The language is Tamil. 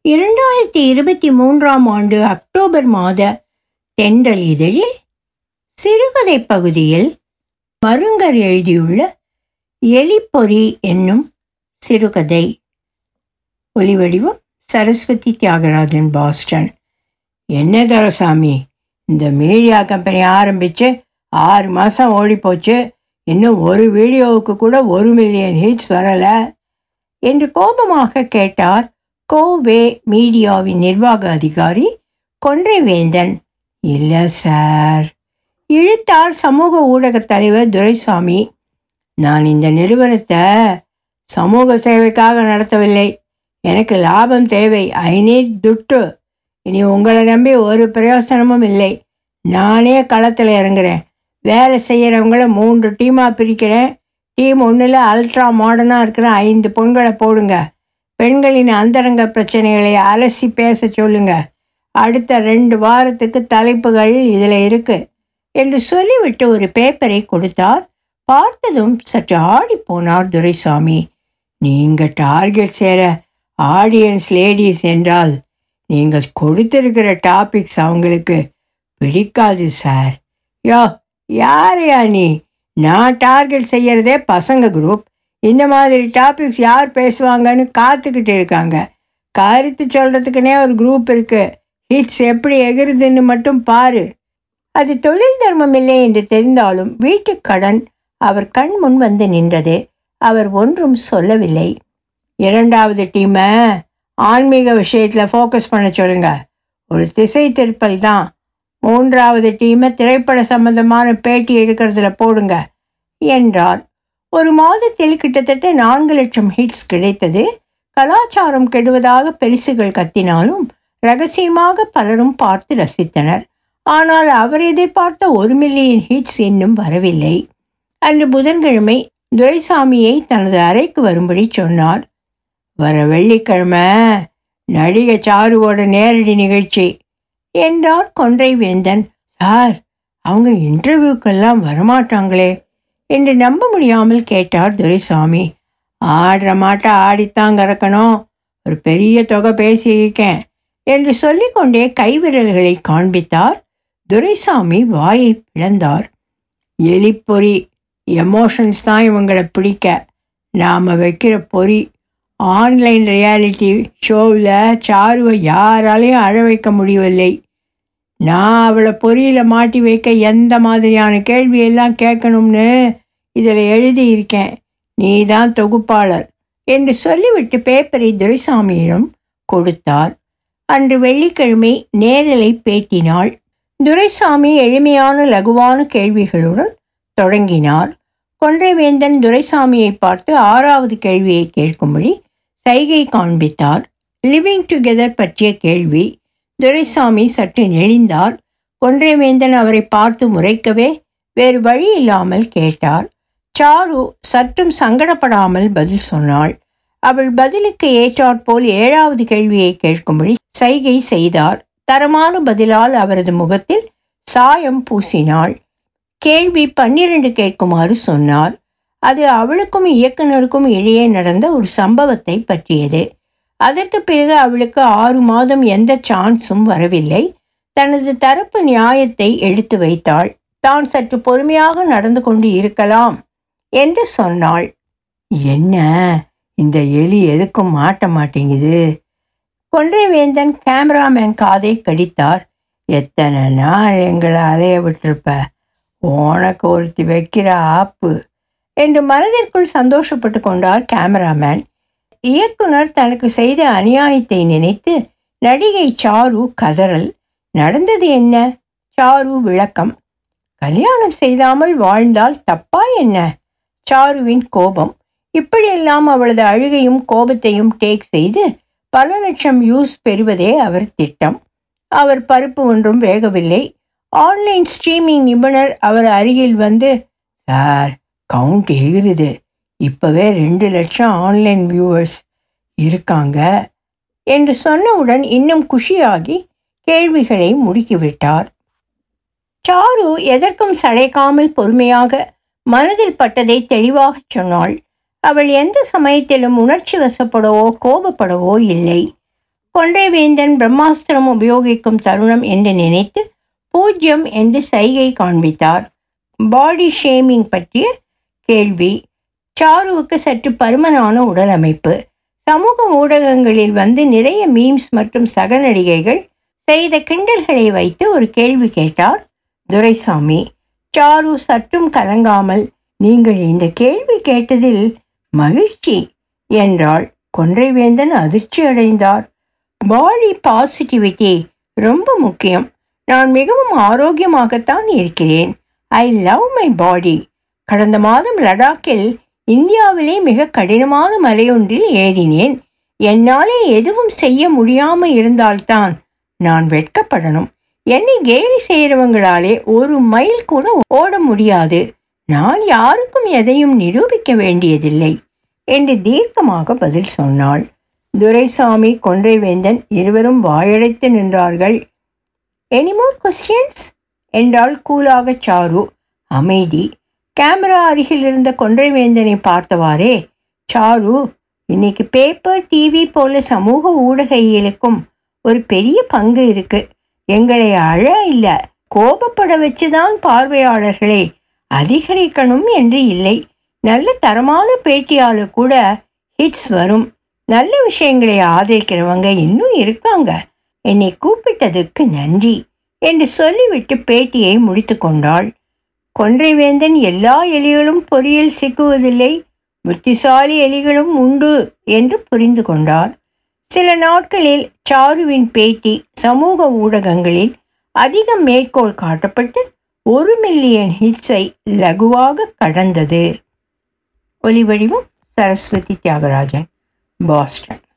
இரண்டாயிரத்தி இருபத்தி மூன்றாம் ஆண்டு அக்டோபர் மாத தென்றல் இதழில் சிறுகதை பகுதியில் மருங்கர் எழுதியுள்ள எலிப்பொறி என்னும் சிறுகதை ஒலிவடிவம் சரஸ்வதி தியாகராஜன் பாஸ்டன் என்ன தரசாமி இந்த மீடியா கம்பெனி ஆரம்பித்து ஆறு மாதம் ஓடிப்போச்சு இன்னும் ஒரு வீடியோவுக்கு கூட ஒரு மில்லியன் ஹிட்ஸ் வரலை என்று கோபமாக கேட்டார் கோவே மீடியாவின் நிர்வாக அதிகாரி கொன்றைவேந்தன் இல்லை சார் இழுத்தார் சமூக ஊடகத் தலைவர் துரைசாமி நான் இந்த நிறுவனத்தை சமூக சேவைக்காக நடத்தவில்லை எனக்கு லாபம் தேவை ஐ நீட் துட்டு இனி உங்களை நம்பி ஒரு பிரயோசனமும் இல்லை நானே களத்தில் இறங்குறேன் வேலை செய்கிறவங்கள மூன்று டீமாக பிரிக்கிறேன் டீம் ஒன்றில் அல்ட்ரா மாடர்னாக இருக்கிற ஐந்து பொண்களை போடுங்க பெண்களின் அந்தரங்க பிரச்சனைகளை அலசி பேச சொல்லுங்க அடுத்த ரெண்டு வாரத்துக்கு தலைப்புகள் இதில் இருக்கு என்று சொல்லிவிட்டு ஒரு பேப்பரை கொடுத்தார் பார்த்ததும் சற்று ஆடி போனார் துரைசாமி நீங்கள் டார்கெட் சேர ஆடியன்ஸ் லேடிஸ் என்றால் நீங்கள் கொடுத்திருக்கிற டாபிக்ஸ் அவங்களுக்கு பிடிக்காது சார் யோ யாரையா நீ நான் டார்கெட் செய்யறதே பசங்க குரூப் இந்த மாதிரி டாபிக்ஸ் யார் பேசுவாங்கன்னு காத்துக்கிட்டு இருக்காங்க கருத்து சொல்கிறதுக்குனே ஒரு குரூப் இருக்கு ஹிட்ஸ் எப்படி எகிருதுன்னு மட்டும் பாரு அது தொழில் தர்மம் இல்லை என்று தெரிந்தாலும் வீட்டுக் கடன் அவர் கண் முன் வந்து நின்றது அவர் ஒன்றும் சொல்லவில்லை இரண்டாவது டீமை ஆன்மீக விஷயத்தில் ஃபோக்கஸ் பண்ண சொல்லுங்க ஒரு திசை திருப்பல் தான் மூன்றாவது டீமை திரைப்பட சம்பந்தமான பேட்டி எடுக்கிறதுல போடுங்க என்றார் ஒரு மாதத்தில் கிட்டத்தட்ட நான்கு லட்சம் ஹிட்ஸ் கிடைத்தது கலாச்சாரம் கெடுவதாக பெரிசுகள் கத்தினாலும் ரகசியமாக பலரும் பார்த்து ரசித்தனர் ஆனால் அவர் எதிர்பார்த்த ஒரு மில்லியன் ஹிட்ஸ் இன்னும் வரவில்லை அன்று புதன்கிழமை துரைசாமியை தனது அறைக்கு வரும்படி சொன்னார் வர வெள்ளிக்கிழமை நடிகை சாருவோட நேரடி நிகழ்ச்சி என்றார் கொன்றை வேந்தன் சார் அவங்க இன்டர்வியூக்கெல்லாம் வரமாட்டாங்களே என்று நம்ப முடியாமல் கேட்டார் துரைசாமி ஆடுற மாட்ட ஆடித்தான் கறக்கணும் ஒரு பெரிய தொகை பேசியிருக்கேன் என்று சொல்லிக்கொண்டே கைவிரல்களை காண்பித்தார் துரைசாமி வாயை பிளந்தார் எலிப்பொறி எமோஷன்ஸ் தான் இவங்களை பிடிக்க நாம் வைக்கிற பொறி ஆன்லைன் ரியாலிட்டி ஷோவில் சாருவை யாராலையும் அழ வைக்க முடியவில்லை நான் அவளை பொறியில் மாட்டி வைக்க எந்த மாதிரியான கேள்வியெல்லாம் கேட்கணும்னு இதில் எழுதியிருக்கேன் நீ தான் தொகுப்பாளர் என்று சொல்லிவிட்டு பேப்பரை துரைசாமியிடம் கொடுத்தார் அன்று வெள்ளிக்கிழமை நேரலை பேட்டினாள் துரைசாமி எளிமையான லகுவான கேள்விகளுடன் தொடங்கினார் கொன்றைவேந்தன் துரைசாமியை பார்த்து ஆறாவது கேள்வியை கேட்கும்படி சைகை காண்பித்தார் லிவிங் டுகெதர் பற்றிய கேள்வி துரைசாமி சற்று நெளிந்தார் கொன்றைவேந்தன் அவரை பார்த்து முறைக்கவே வேறு வழி இல்லாமல் கேட்டார் சாரு சற்றும் சங்கடப்படாமல் பதில் சொன்னாள் அவள் பதிலுக்கு ஏற்றாற்போல் ஏழாவது கேள்வியை கேட்கும்படி சைகை செய்தார் தரமான பதிலால் அவரது முகத்தில் சாயம் பூசினாள் கேள்வி பன்னிரண்டு கேட்குமாறு சொன்னார் அது அவளுக்கும் இயக்குனருக்கும் இடையே நடந்த ஒரு சம்பவத்தை பற்றியது அதற்கு பிறகு அவளுக்கு ஆறு மாதம் எந்த சான்ஸும் வரவில்லை தனது தரப்பு நியாயத்தை எடுத்து வைத்தாள் தான் சற்று பொறுமையாக நடந்து கொண்டு இருக்கலாம் என்று சொன்னாள் என்ன இந்த எலி எதுக்கும் மாட்ட மாட்டேங்குது கொன்றைவேந்தன் கேமராமேன் காதை கடித்தார் எத்தனை நாள் எங்களை அலைய விட்டிருப்ப உனக்கு ஒருத்தி வைக்கிற ஆப்பு என்று மனதிற்குள் சந்தோஷப்பட்டு கொண்டார் கேமராமேன் இயக்குனர் தனக்கு செய்த அநியாயத்தை நினைத்து நடிகை சாரு கதறல் நடந்தது என்ன சாரு விளக்கம் கல்யாணம் செய்தாமல் வாழ்ந்தால் தப்பா என்ன சாருவின் கோபம் இப்படியெல்லாம் அவளது அழுகையும் கோபத்தையும் டேக் செய்து பல லட்சம் வியூஸ் பெறுவதே அவர் திட்டம் அவர் பருப்பு ஒன்றும் வேகவில்லை ஆன்லைன் ஸ்ட்ரீமிங் நிபுணர் அவர் அருகில் வந்து சார் கவுண்ட் எகிருது இப்போவே ரெண்டு லட்சம் ஆன்லைன் வியூவர்ஸ் இருக்காங்க என்று சொன்னவுடன் இன்னும் குஷியாகி கேள்விகளை முடுக்கிவிட்டார் சாரு எதற்கும் சளைக்காமல் பொறுமையாக மனதில் பட்டதை தெளிவாகச் சொன்னாள் அவள் எந்த சமயத்திலும் உணர்ச்சி வசப்படவோ கோபப்படவோ இல்லை கொன்றைவேந்தன் பிரம்மாஸ்திரம் உபயோகிக்கும் தருணம் என்று நினைத்து பூஜ்யம் என்று சைகை காண்பித்தார் பாடி ஷேமிங் பற்றிய கேள்வி சாருவுக்கு சற்று பருமனான உடல் அமைப்பு சமூக ஊடகங்களில் வந்து நிறைய மீம்ஸ் மற்றும் சக நடிகைகள் செய்த கிண்டல்களை வைத்து ஒரு கேள்வி கேட்டார் துரைசாமி சாரு சற்றும் கலங்காமல் நீங்கள் இந்த கேள்வி கேட்டதில் மகிழ்ச்சி என்றாள் கொன்றைவேந்தன் அதிர்ச்சி அடைந்தார் பாடி பாசிட்டிவிட்டி ரொம்ப முக்கியம் நான் மிகவும் ஆரோக்கியமாகத்தான் இருக்கிறேன் ஐ லவ் மை பாடி கடந்த மாதம் லடாக்கில் இந்தியாவிலே மிக கடினமான மலையொன்றில் ஏறினேன் என்னாலே எதுவும் செய்ய முடியாமல் இருந்தால்தான் நான் வெட்கப்படணும் என்னை கேலி செய்கிறவங்களாலே ஒரு மைல் கூட ஓட முடியாது நான் யாருக்கும் எதையும் நிரூபிக்க வேண்டியதில்லை என்று தீர்க்கமாக பதில் சொன்னாள் துரைசாமி கொன்றைவேந்தன் இருவரும் வாயடைத்து நின்றார்கள் எனிமோர் கொஸ்டின்ஸ் என்றாள் கூலாக சாரு அமைதி கேமரா அருகில் இருந்த கொன்றைவேந்தனை பார்த்தவாறே சாரு இன்னைக்கு பேப்பர் டிவி போல சமூக ஊடகையிலுக்கும் ஒரு பெரிய பங்கு இருக்கு எங்களை அழ இல்லை கோபப்பட வச்சுதான் பார்வையாளர்களை அதிகரிக்கணும் என்று இல்லை நல்ல தரமான பேட்டியாளர் கூட ஹிட்ஸ் வரும் நல்ல விஷயங்களை ஆதரிக்கிறவங்க இன்னும் இருக்காங்க என்னை கூப்பிட்டதுக்கு நன்றி என்று சொல்லிவிட்டு பேட்டியை முடித்து கொண்டாள் கொன்றைவேந்தன் எல்லா எலிகளும் பொறியில் சிக்குவதில்லை புத்திசாலி எலிகளும் உண்டு என்று புரிந்து கொண்டார் சில நாட்களில் சாருவின் பேட்டி சமூக ஊடகங்களில் அதிக மேற்கோள் காட்டப்பட்டு ஒரு மில்லியன் ஹிட்ஸை லகுவாக கடந்தது ஒலிவடிவம் சரஸ்வதி தியாகராஜன் பாஸ்டன்